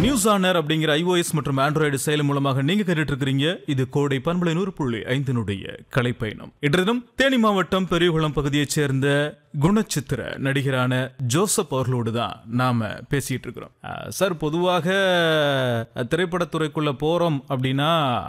News on air அப்படிங்கிற iOS மற்றும் Android செயலி மூலமாக நீங்க கேட்டுட்டு இருக்கிறீங்க இது கோடை பண்பலை நூறு புள்ளி ஐந்தினுடைய கலைப்பயணம் இன்று தினம் தேனி மாவட்டம் பெரியகுளம் பகுதியைச் சேர்ந்த குணச்சித்திர நடிகரான ஜோசப் அவர்களோடு தான் நாம பேசிட்டு இருக்கிறோம் அஹ், சார் பொதுவாக அஹ், திரைப்படத்துறைக்குள்ள போறோம் அப்படின்னா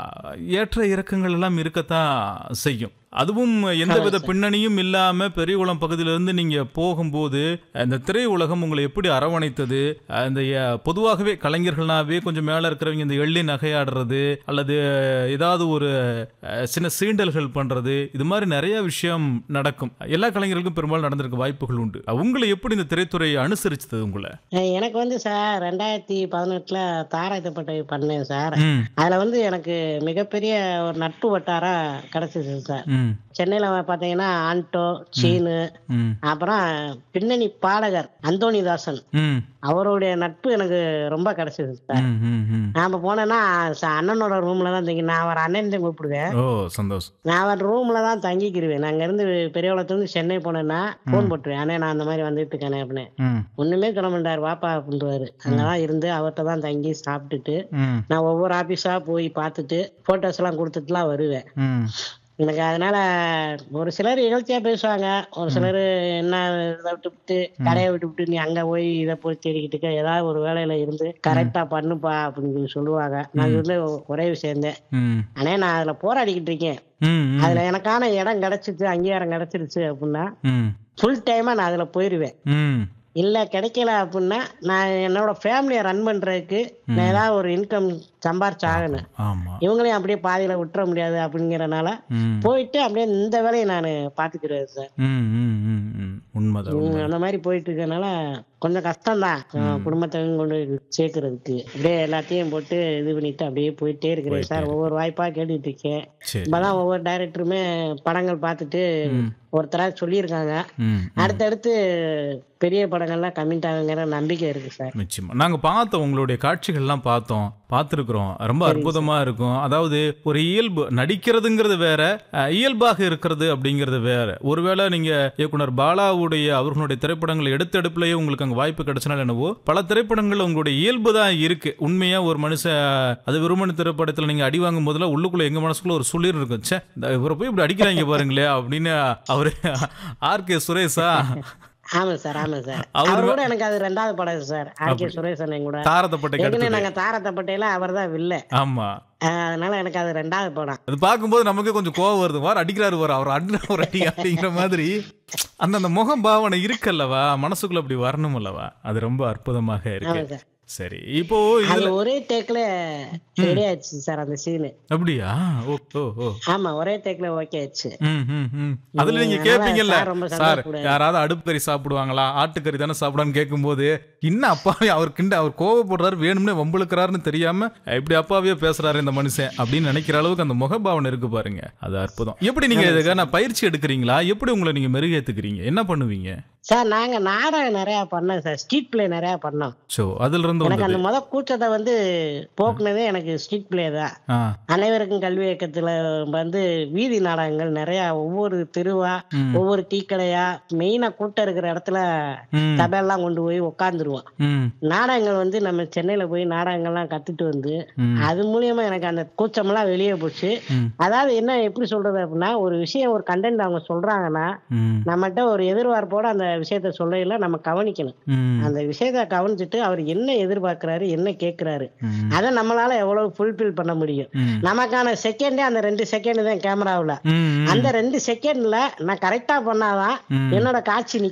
ஏற்ற இறக்கங்கள் எல்லாம் இருக்கத்தான் செய்யும் அதுவும் எந்தவித பின்னணியும் இல்லாம பெரியகுளம் பகுதியிலிருந்து நீங்க போகும்போது அந்த திரை உலகம் உங்களை எப்படி அரவணைத்தது அந்த அஹ், பொதுவாகவே கலைஞர்கள்னாவே கொஞ்சம் மேல இருக்கிறவங்க இந்த எள்ளி நகையாடுறது அல்லது ஏதாவது ஒரு அஹ், சின்ன சீண்டல்கள் பண்றது இது மாதிரி நிறைய விஷயம் நடக்கும் எல்லா கலைஞர்களுக்கும் பெரும்பாலும் நடந்திருக்க வாய்ப்புகள் உண்டு உங்களை எப்படி இந்த திரைத்துறை அனுசரிச்சது உங்களை அஹ் எனக்கு வந்து சார் ரெண்டாயிரத்தி பதினெட்டுல தாராயத்தப்பட்டை பண்ணேன் சார் ம், அதுல வந்து எனக்கு மிகப்பெரிய ஒரு நட்பு வட்டாரம் கிடைச்சிது சார் ம், சென்னையில பாத்தீங்கன்னா ஆண்டோ சீனு ம், அப்புறம் பின்னணி பாடகர் அந்தோணிதாசன் ம், அவருடைய நட்பு எனக்கு ரொம்ப கிடைச்சது சார் ம், ம், ம். நாம போனேன்னா ச- அண்ணனோட ரூம்ல தான் தங்கி நான் அவர் அண்ணன் தான் கூப்பிடுவேன் ஓ சந்தோஷம் நான் அவர் ரூம்ல தான் தங்கிக்கிருவேன் அங்க இருந்து பெரியவளத்துலேருந்து சென்னை போனேன்னா ஃபோன் போட்டுருவேன் அண்ணே நான் அந்த மாதிரி வந்துட்டு இருக்கேனே அப்படின்னு ம், ஒண்ணுமே சொல்ல மாட்டார் வாப்பா அப்படின்றாரு அங்கதான் இருந்து அவர்கிட்ட தான் தங்கி சாப்பிட்டுட்டு ம், நான் ஒவ்வொரு ஆபீஸா போய் பார்த்துட்டு போட்டோஸ் எல்லாம் கொடுத்துட்டுலாம் வருவேன் ம், எனக்கு அதனால ஒரு சிலர் இகழ்ச்சியா பேசுவாங்க ஒரு சிலர் என்ன இதை விட்டுவிட்டு கடையை விட்டுவிட்டு நீ அங்க போய் இதை போய் தேடிக்கிட்டு இருக்க ஏதாவது ஒரு வேலையில இருந்து கரெக்டா பண்ணுப்பா அப்படின்னு சொல்லி சொல்லுவாங்க நான் வந்து ஒரே விஷயம்தான் ம், ஆனா நான் அதுல போராடிக்கிட்டு இருக்கேன் ம், ம், அதுல எனக்கான இடம் கிடைச்சிச்சு அங்கீகாரம் கிடைச்சிருச்சு அப்படின்னா ம், ஃபுல் டைமா நான் அதுல போயிருவேன் ம், இல்ல கிடைக்கல அப்படின்னா நான் என்னோட ஃபேமிலியை ரன் பண்றதுக்கு நான் ஏதாவது ஒரு இன்கம் சம்பாரிச்சு ஆகணும் ஆமா இவங்களையும் அப்படியே பாதியில விட்டுற முடியாது அப்படிங்கறனால ம், போயிட்டு அப்படியே இந்த வேலையை நான் பாத்துக்கிறேன் சார் ம், ம், ம், ம். உண்மைதான் உம், அந்த மாதிரி போயிட்டு இருக்கனால கொஞ்சம் கஷ்டம்தான் அஹ் குடும்பத்தையும் கொண்டு போய் சேர்க்கறதுக்கு அப்படியே எல்லாத்தையும் போட்டு இது பண்ணிட்டு அப்படியே போயிட்டே இருக்கிறேன் சார் ஒவ்வொரு வாய்ப்பா கேட்டுட்டு இருக்கேன் சரி இப்பதான் ஒவ்வொரு டைரக்டருமே படங்கள் பார்த்துட்டு ஒருத்தரா சொல்லியிருக்காங்க ம், அடுத்தடுத்து பெரிய படங்கள்லாம் கம்மிட் ஆகுங்கிற நம்பிக்கை இருக்கு சார் நிச்சயமா நாங்க பார்த்தோம் உங்களுடைய காட்சிகள்லாம் பார்த்தோம் பார்த்துருக்குறோம் ரொம்ப அற்புதமா இருக்கும் அதாவது ஒரு இயல்பு நடிக்கிறதுங்கிறது வேற அஹ், இயல்பாக இருக்கிறது அப்படிங்கிறது வேற ஒருவேளை நீங்க இயக்குனர் பாலாவுடைய அவர்களுடைய திரைப்படங்கள் எடுத்த எடுப்புலயே உங்களுக்கு அங்க வாய்ப்பு கிடைச்சனால என்னவோ பல திரைப்படங்கள் உங்களுடைய இயல்பு தான் இருக்கு உண்மையா ஒரு மனுஷன் அது விருமணி திரைப்படத்துல நீங்க அடி வாங்கும் போதுல உள்ளுக்குள்ள எங்க மனசுக்குள்ள ஒரு சுளிர் இருக்கும் ச்சே இந்த இவரை போய் இப்படி அடிக்கிறாங்க பாருங்களே அப்படின்னு அவரு ஆர் கே சுரேஷா ஆமா சார் ஆமா சார் அவரு அவர் கூட எனக்கு அது ரெண்டாவது படம் சார் ஆர் கே சுரேசன் கூட தாரத்தப்பட்டை ஏற்கனவே கடுத்து நாங்க தாரத்தப்பட்டையில அவர் தான் வில்ல ஆமா அதனால எனக்கு அது ரெண்டாவது படம் அது பார்க்கும்போது நமக்கு கொஞ்சம் கோவம் வருது வார் அடிக்கிறாரு வார் அவர் அடினா ஒரு அடி அப்படிங்கிற மாதிரி அந்த அந்த முகம் பாவனை இருக்குல்லவா மனசுக்குள்ள அப்படி வரணும் அல்லவா அது ரொம்ப அற்புதமாக ஆமா இருக்கு சார் சரி இப்போ அது இதுல ஒரே டேக்ல ரெடி ஆயிடுச்சு சார் அந்த சீனு அப்படியா ஓ ஓ ஓ ஆமா ஒரே டேக்ல ஓகே ஆயிடுச்சு ம், ம், ம். அதுல நீங்க அதனால கேப்பீங்கல்ல சார் ரொம்ப சார் சந்தோஷப்படாரு. யாராவது அடுப்புக்கறி சாப்பிடுவாங்களா ஆட்டுக்கறி தானே சாப்பிடான்னு கேட்கும்போது இன்னும் அப்பாவே அவர் கிண்ட அவர் கோவப்படுறாரு வேணும்னே வம்புழுக்கிறாருன்னு தெரியாம இப்படி அப்பாவே பேசுறாரு இந்த மனுஷன் அப்படின்னு நினைக்கிற அளவுக்கு அந்த முகபாவனை இருக்கு பாருங்க அது அற்புதம் எப்படி நீங்க இதுக்கான பயிற்சி எடுக்கிறீங்களா எப்படி உங்களை நீங்க மெருகேத்துக்கிறீங்க என்ன பண்ணுவீங்க சார் நாங்க நாடகம் நிறைய பண்ணோம் சார் ஸ்ட்ரீட் பிளே நிறைய பண்ணோம் சோ அதுல இருந்து எனக்கு வந்தது அந்த முத கூச்சத்தை வந்து போக்குனதே எனக்கு ஸ்ட்ரீட் பிளே தான் ஆ, அனைவருக்கும் கல்வி இயக்கத்துல வந்து வீதி நாடகங்கள் நிறைய ஒவ்வொரு தெருவா ம். ஒவ்வொரு டீ கடையா மெயினா கூட்டம் இருக்கிற இடத்துல ம், சபையெல்லாம் கொண்டு போய் உட்காந்துருவோம் ம், நாடகங்கள் வந்து நம்ம சென்னையில போய் நாடகங்கள்லாம் கத்துட்டு வந்து ம், அது மூலியமா எனக்கு அந்த கூச்சமெல்லாம் வெளியே போச்சு ம், அதாவது என்ன எப்படி சொல்றது அப்படின்னா ஒரு விஷயம் ஒரு கண்டென்ட் அவங்க சொல்றாங்கன்னா ம், நம்மகிட்ட ஒரு எதிர்பார்ப்போட அந்த விஷயத்த சொல்லையில நம்ம கவனிக்கணும் ம், அந்த விஷயத்த கவனிச்சுட்டு அவர் என்ன எதிர்பார்க்கறாரு என்ன கேட்கிறாரு ம், அதை நம்மளால எவ்வளவு ஃபுல்ஃபில் பண்ண முடியும் ம், நமக்கான செகண்டே அந்த ரெண்டு செகண்ட் தான் கேமராவுல ம், அந்த ரெண்டு செகண்ட்ல நான் கரெக்டா பண்ணாதான் ம். என்னோட காட்சி